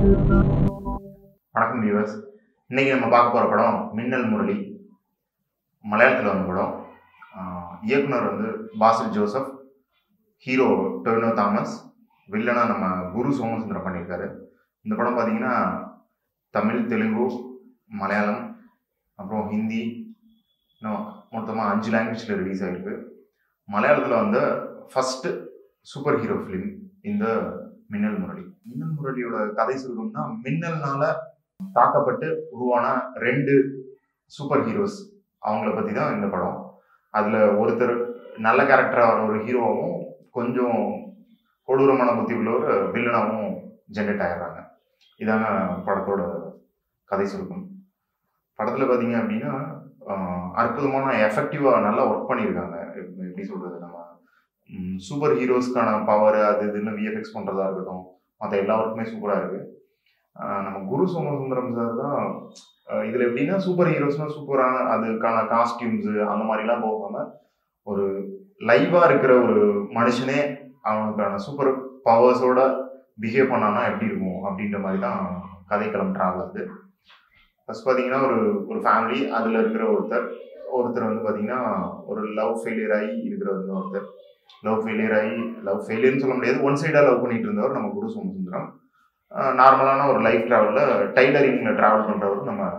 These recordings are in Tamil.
வணக்கம் வியூவர்ஸ் இன்னைக்கு நம்ம பார்க்க போகிற படம் மின்னல் முரளி மலையாளத்தில் வந்த படம் ஆஹ் இயக்குனர் வந்து Basil Joseph hero Tovino Thomas வில்லனா நம்ம குரு சோமசுந்தரம் பண்ணியிருக்காரு இந்த படம் பார்த்தீங்கன்னா தமிழ் தெலுங்கு மலையாளம் அப்புறம் ஹிந்தி இன்னும் மொத்தமாக அஞ்சு லாங்குவேஜில் ரிலீஸ் ஆகிருக்கு மலையாளத்தில் வந்த ஃபஸ்ட்டு சூப்பர் ஹீரோ ஃபிலிம் இந்த மின்னல் முரளி மின்னல் முரளியோட கதை சொல்லணும்னா மின்னல்னால தாக்கப்பட்டு உருவான ரெண்டு சூப்பர் ஹீரோஸ் அவங்கள பற்றி தான் இந்த படம் அதில் ஒருத்தர் நல்ல கேரக்டராக வர ஒரு ஹீரோவும் கொஞ்சம் கொடூரமான புத்தி உள்ள ஒரு வில்லனாகவும் ஜென்ரேட் ஆயிடுறாங்க இதாங்க படத்தோட கதை சுருக்கம் படத்தில் பார்த்தீங்க அப்படின்னா ஆஹ், அற்புதமான எஃபெக்டிவாக நல்லா ஒர்க் பண்ணியிருக்காங்க எப்படி எப்படி சொல்கிறது நம்ம சூப்பர் ஹீரோஸ்க்கான பவர் அது இதுன்னு விஎஃப்எக்ஸ் பண்ணுறதா இருக்கட்டும் மற்ற எல்லா ஒர்க்குமே சூப்பராக இருக்குது நம்ம குரு சோமசுந்தரம் சார் தான் ஆஹ் இதுல எப்படின்னா சூப்பர் ஹீரோஸ்னா சூப்பரான அதுக்கான காஸ்டியூம்ஸ் அந்த மாதிரிலாம் போகாம ஒரு லைவா இருக்கிற ஒரு மனுஷனே அவனுக்கான சூப்பர் பவர்ஸோட பிஹேவ் பண்ணானா எப்படி இருக்கும் அப்படின்ற மாதிரி தான் கதைக்களம் ட்ராவல் ஆகுது ஃபர்ஸ்ட் பார்த்தீங்கன்னா ஒரு ஒரு ஃபேமிலி அதில் இருக்கிற ஒருத்தர் ஒருத்தர் வந்து பார்த்தீங்கன்னா ஒரு லவ் ஃபெயிலியர் ஆகி இருக்கிற வந்து ஒருத்தர் லவ் ஃபெயிலியர் ஆகி லவ் ஃபெயிலியர்னு சொல்ல முடியாது ஒன் சைடாக லவ் பண்ணிட்டு இருந்தவர் நம்ம குரு சோமசுந்தரம் நார்மலான ஒரு லைஃப் ட்ராவலில் டைலரிங்கில் ட்ராவல் பண்ணுறவர் நம்ம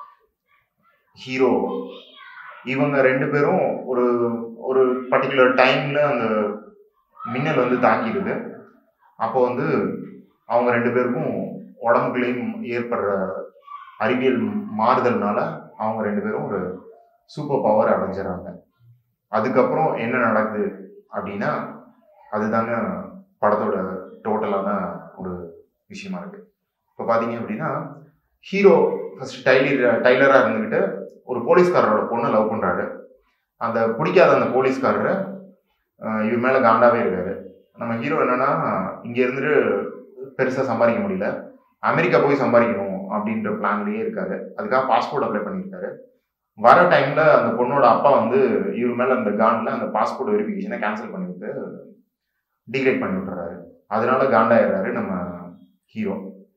ஹீரோ இவங்க ரெண்டு பேரும் ஒரு ஒரு பர்டிகுலர் டைமில் அந்த மின்னல் வந்து தாக்கிடுது அப்போ வந்து அவங்க ரெண்டு பேருக்கும் உடம்புக்குள்ளேயும் ஏற்படுற அறிவியல் மாறுதல்னால அவங்க ரெண்டு பேரும் ஒரு சூப்பர் பவர் அடைஞ்சிடறாங்க அதுக்கப்புறம் என்ன நடக்குது அப்படின்னா அதுதாங்க படத்தோட டோட்டலான ஒரு விஷயமா இருக்கு இப்போ பார்த்தீங்க அப்படின்னா ஹீரோ ஃபர்ஸ்ட் டைலர் டைலராக இருந்துக்கிட்டு ஒரு போலீஸ்காரரோட பொண்ணை லவ் பண்ணுறாரு அந்த பிடிக்காத அந்த போலீஸ்காரரை ஆஹ் இவர் மேலே காண்டாவே இருக்காரு நம்ம ஹீரோ என்னன்னா இங்க இருந்துட்டு பெருசாக சம்பாதிக்க முடியல அமெரிக்கா போய் சம்பாதிக்கணும் அப்படின்ற பிளான்லயே இருக்காரு அதுக்காக பாஸ்போர்ட் அப்ளை பண்ணியிருக்காரு வர டைம்ல அந்த பொண்ணோட அப்பா வந்து இவர் மேல அந்த கான்ல அந்த பாஸ்போர்ட் வெரிஃபிகேஷனை கேன்சல் பண்ணி விட்டு டிகிரேட் பண்ணி விட்டுறாரு அதனால காண்டாயிடுறாரு நம்ம ஹீரோ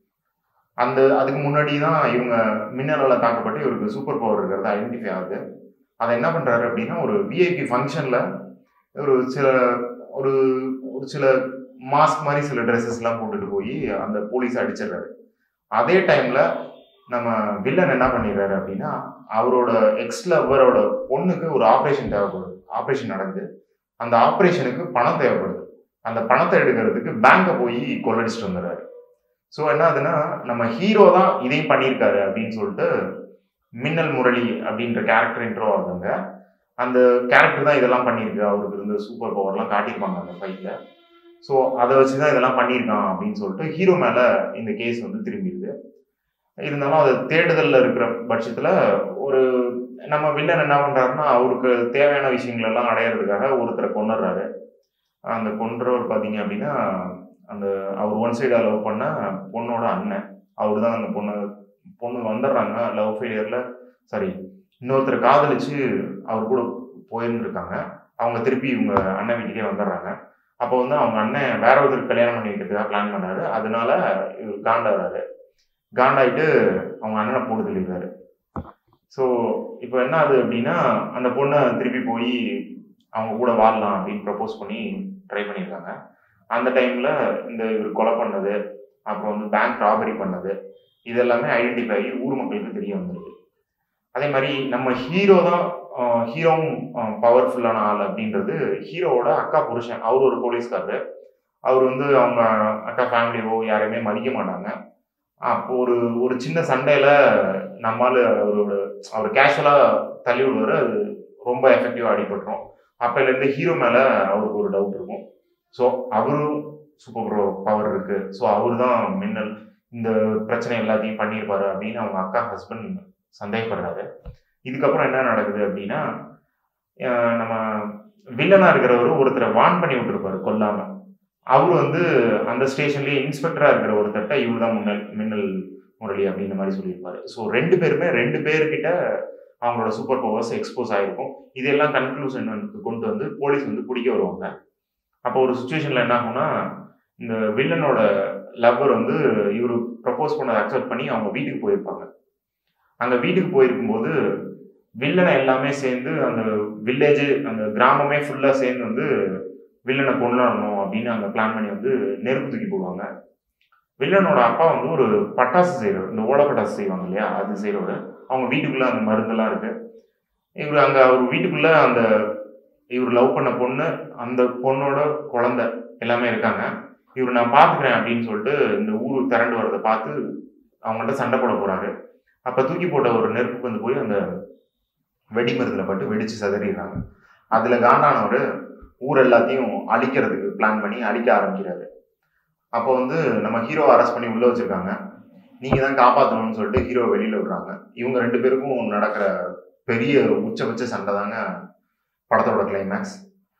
அந்த அதுக்கு முன்னாடி தான் இவங்க மின்னலால் தாக்கப்பட்டு இவருக்கு சூப்பர் பவர் இருக்கிறது ஐடென்டிஃபை ஆகுது அதை என்ன பண்றாரு அப்படின்னா ஒரு விஐபி ஃபங்க்ஷன்ல ஒரு சில ஒரு ஒரு சில மாஸ்க் மாதிரி சில ட்ரெஸ்ஸஸ்லாம் போட்டுட்டு போய் அந்த போலீஸ் அடிச்சிடுறாரு அதே டைம்ல நம்ம வில்லன் என்ன பண்ணிடுறாரு அப்படின்னா அவரோட எக்ஸ் லவ்வரோட பொண்ணுக்கு ஒரு ஆப்ரேஷன் தேவைப்படுது ஆப்ரேஷன் நடக்குது அந்த ஆப்ரேஷனுக்கு பணம் தேவைப்படுது அந்த பணத்தை எடுக்கிறதுக்கு பேங்கை போய் கொள்ளடிச்சிட்டு வந்துடுறாரு ஸோ என்ன ஆகுதுன்னா நம்ம ஹீரோ தான் இதையும் பண்ணியிருக்காரு அப்படின்னு சொல்லிட்டு மின்னல் முரளி அப்படின்ற கேரக்டர் இன்ட்ரோ ஆகுதுங்க அந்த கேரக்டர் தான் இதெல்லாம் பண்ணியிருக்கு அவருக்கு இருந்த சூப்பர் பவர்லாம் காட்டியிருப்பாங்க அந்த ஃபைட்ல ஸோ அதை வச்சு தான் இதெல்லாம் பண்ணியிருக்கான் அப்படின்னு சொல்லிட்டு ஹீரோ மேலே இந்த கேஸ் வந்து திரும்பிடுது இருந்தாலும் அது தேடுதலில் இருக்கிற பட்சத்தில் ஒரு நம்ம வில்லன் என்ன பண்ணுறாருன்னா அவருக்கு தேவையான விஷயங்கள் எல்லாம் அடையிறதுக்காக ஒருத்தரை கொண்டுடுறாரு அந்த கொன்றவர் பார்த்தீங்க அப்படின்னா அந்த அவர் ஒன் சைடாக லவ் பண்ண பொண்ணோட அண்ணன் அவர் தான் அந்த பொண்ணு பொண்ணு வந்துடுறாங்க லவ் ஃபெயிலியரில் சாரி இன்னொருத்தரை காதலிச்சு அவர் கூட போயிருந்துருக்காங்க அவங்க திருப்பி இவங்க அண்ணன் வீட்டுக்கே வந்துடுறாங்க அப்போ வந்து அவங்க அண்ணன் வேற ஒருத்தருக்கு கல்யாணம் பண்ணி வைக்கிறதுக்காக பிளான் பண்ணாரு அதனால இவர் காண்டாடுறாரு காண்டாயிட்டு அவங்க அண்ணனை போட்டு தெளிவாரு ஸோ இப்போ என்ன ஆகுது அப்படின்னா அந்த பொண்ணை திருப்பி போய் அவங்க கூட வாழலாம் அப்படின்னு ப்ரப்போஸ் பண்ணி ட்ரை பண்ணியிருக்காங்க அந்த டைமில் இந்த இவர் கொலை பண்ணது அப்புறம் வந்து பேங்க் ராபரி பண்ணது இது எல்லாமே ஐடென்டிஃபை ஆகி ஊர் மக்களுக்கு தெரிய வந்திருக்கு அதே மாதிரி நம்ம ஹீரோ தான் ஹீரோவும் பவர்ஃபுல்லான ஆள் அப்படின்றது ஹீரோவோட அக்கா புருஷன் அவர் ஒரு போலீஸ்காரரு அவர் வந்து அவங்க அக்கா ஃபேமிலியோ யாரையுமே மதிக்க மாட்டாங்க அப்போ ஒரு ஒரு சின்ன சண்டையில நம்மால் அவரோட அவர் கேஷுவலாக தள்ளி விடுவார் அது ரொம்ப எஃபெக்டிவாக அடிபட்டுரும் அப்போலேருந்து ஹீரோ மேலே அவருக்கு ஒரு டவுட் இருக்கும் ஸோ அவரும் சூப்பர் பவர் இருக்கு ஸோ அவர் தான் மின்னல் இந்த பிரச்சனை எல்லாத்தையும் பண்ணியிருப்பாரு அப்படின்னு அவங்க அக்கா ஹஸ்பண்ட் சந்தேகப்படுறாரு இதுக்கப்புறம் என்ன நடக்குது அப்படின்னா அஹ் நம்ம வில்லனா இருக்கிறவர் ஒருத்தரை வான் பண்ணி விட்டுருப்பாரு கொல்லாம அவர் வந்து அந்த ஸ்டேஷன்லயே இன்ஸ்பெக்டரா இருக்கிற ஒருத்தர்ட்ட இவர் தான் முன்னல் மின்னல் முரளி அப்படின்ற மாதிரி சொல்லியிருப்பாரு ஸோ ரெண்டு பேருமே ரெண்டு பேர்கிட்ட அவங்களோட சூப்பர் பவர்ஸ் எக்ஸ்போஸ் ஆயிருக்கும் இதெல்லாம் கன்க்ளூஷன் கொண்டு வந்து போலீஸ் வந்து பிடிக்க வருவாங்க அப்போ ஒரு சுச்சுவேஷன்ல என்ன ஆகும்னா இந்த வில்லனோட லவ்வர் வந்து இவர் ப்ரப்போஸ் பண்ணதை அக்செப்ட் பண்ணி அவங்க வீட்டுக்கு போயிருப்பாங்க அங்கே வீட்டுக்கு போயிருக்கும்போது வில்லனை எல்லாமே சேர்ந்து அந்த வில்லேஜ் அந்த கிராமமே ஃபுல்லாக சேர்ந்து வந்து வில்லனை கொண்டாடணும் அப்படின்னு அங்கே பிளான் பண்ணி வந்து நெருப்பு தூக்கி போடுவாங்க வில்லனோட அப்பா வந்து ஒரு பட்டாசு செய்கிறவர் இந்த ஓலை பட்டாசு செய்வாங்க இல்லையா அது செய்கிறவர் அவங்க வீட்டுக்குள்ளே அந்த மருந்தெல்லாம் இருக்கு இவர் அங்கே அவர் வீட்டுக்குள்ளே அந்த இவர் லவ் பண்ண பொண்ணு அந்த பொண்ணோட குழந்தை எல்லாமே இருக்காங்க இவர் நான் பார்த்துக்கிறேன் அப்படின்னு சொல்லிட்டு இந்த ஊர் திரண்டு வரதை பார்த்து அவங்கள்ட்ட சண்டை போட போறாரு அப்போ தூக்கி போட்ட ஒரு நெருப்பு வந்து போய் அந்த வெடி மருந்தில் பட்டு வெடிச்சு சதறிடுறாங்க அதில் காண்டானவர் ஊர் எல்லாத்தையும் அழிக்கிறதுக்கு பிளான் பண்ணி அழிக்க ஆரம்பிக்கிறாரு அப்போ வந்து நம்ம ஹீரோ அரெஸ்ட் பண்ணி உள்ள வச்சிருக்காங்க நீங்க தான் காப்பாற்றணும்னு சொல்லிட்டு ஹீரோ வெளியில விடுறாங்க இவங்க ரெண்டு பேருக்கும் நடக்கிற பெரிய உச்சபட்ச சண்டை தாங்க படத்தோட கிளைமேக்ஸ்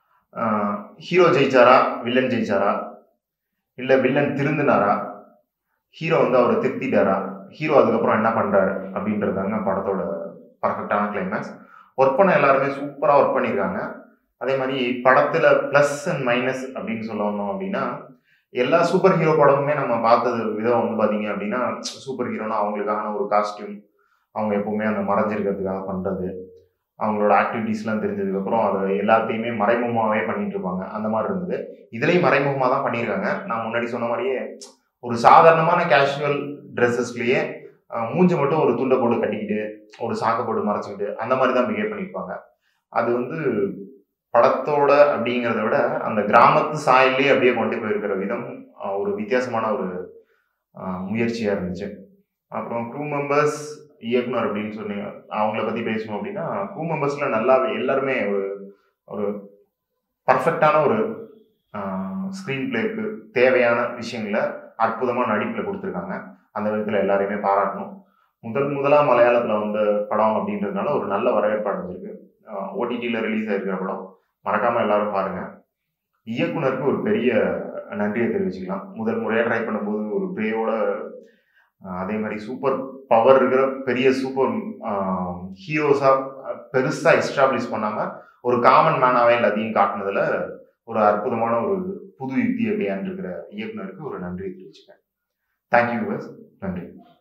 ஹீரோ ஜெயிச்சாரா வில்லன் ஜெயிச்சாரா இல்ல வில்லன் திருந்தினாரா ஹீரோ வந்து அவரை திருத்திட்டாரா ஹீரோ அதுக்கப்புறம் என்ன பண்றாரு அப்படின்றது தாங்க படத்தோட பர்ஃபெக்டான கிளைமேக்ஸ் ஒர்க் பண்ண எல்லாருமே சூப்பராக ஒர்க் பண்ணியிருக்காங்க அதே மாதிரி படத்துல ப்ளஸ் அண்ட் மைனஸ் அப்படின்னு சொல்லணும் அப்படின்னா எல்லா சூப்பர் ஹீரோ படமுமே நம்ம பார்த்தது விதம் வந்து பார்த்தீங்க அப்படின்னா சூப்பர் ஹீரோனா அவங்களுக்கான ஒரு காஸ்டியூம் அவங்க எப்பவுமே அந்த மறைஞ்சிருக்கிறதுக்காக பண்ணுறது அவங்களோட ஆக்டிவிட்டீஸ்லாம் தெரிஞ்சதுக்கப்புறம் அதை எல்லாத்தையுமே மறைமுகமாகவே பண்ணிட்டு இருப்பாங்க அந்த மாதிரி இருந்தது இதுலேயும் மறைமுகமாக தான் பண்ணியிருக்காங்க நான் முன்னாடி சொன்ன மாதிரியே ஒரு சாதாரணமான கேஷுவல் ட்ரெஸ்ஸஸ்லேயே மூஞ்ச மட்டும் ஒரு துண்டை போட்டு கட்டிக்கிட்டு ஒரு சாக்கை போட்டு மறைச்சிக்கிட்டு அந்த மாதிரி தான் பிஹேவ் பண்ணியிருப்பாங்க அது வந்து படத்தோட அப்படிங்கிறத விட அந்த கிராமத்து சாயல்லே அப்படியே கொண்டு போயிருக்கிற விதம் ஆஹ் ஒரு வித்தியாசமான ஒரு ஆஹ் முயற்சியா இருந்துச்சு அப்புறம் க்ரூ மெம்பர்ஸ் இயக்குனர் அப்படின்னு சொன்னீங்க அவங்கள பத்தி பேசணும் அப்படின்னா க்ரூ மெம்பர்ஸ்ல நல்லாவே எல்லாருமே ஒரு ஒரு பர்ஃபெக்டான ஒரு ஸ்க்ரீன் பிளேக்கு தேவையான விஷயங்களை அற்புதமா நடிப்புல கொடுத்துருக்காங்க அந்த விதத்துல எல்லாரையுமே பாராட்டணும் முதல் முதலா மலையாளத்துல வந்த படம் அப்படின்றதுனால ஒரு நல்ல வரவேற்பு அடைஞ்சிருக்கு ஓடிடியில் ரிலீஸ் ஆயிருக்கிற படம் மறக்காம எல்லாரும் பாருங்க இயக்குனருக்கு ஒரு பெரிய நன்றியை தெரிவிச்சுக்கலாம் முதல் முறையாக ட்ரை பண்ணும்போது ஒரு பிரேயோட அதே மாதிரி சூப்பர் பவர் இருக்கிற பெரிய சூப்பர் ஹீரோஸா பெருசா எஸ்டாப்ளிஷ் பண்ணாம ஒரு காமன் மேனாவே எல்லாத்தையும் காட்டினதுல ஒரு அற்புதமான ஒரு புது யுக்தியை கையாண்டிருக்கிற இயக்குனருக்கு ஒரு நன்றி தெரிவிச்சுக்கேன் தேங்க்யூ நன்றி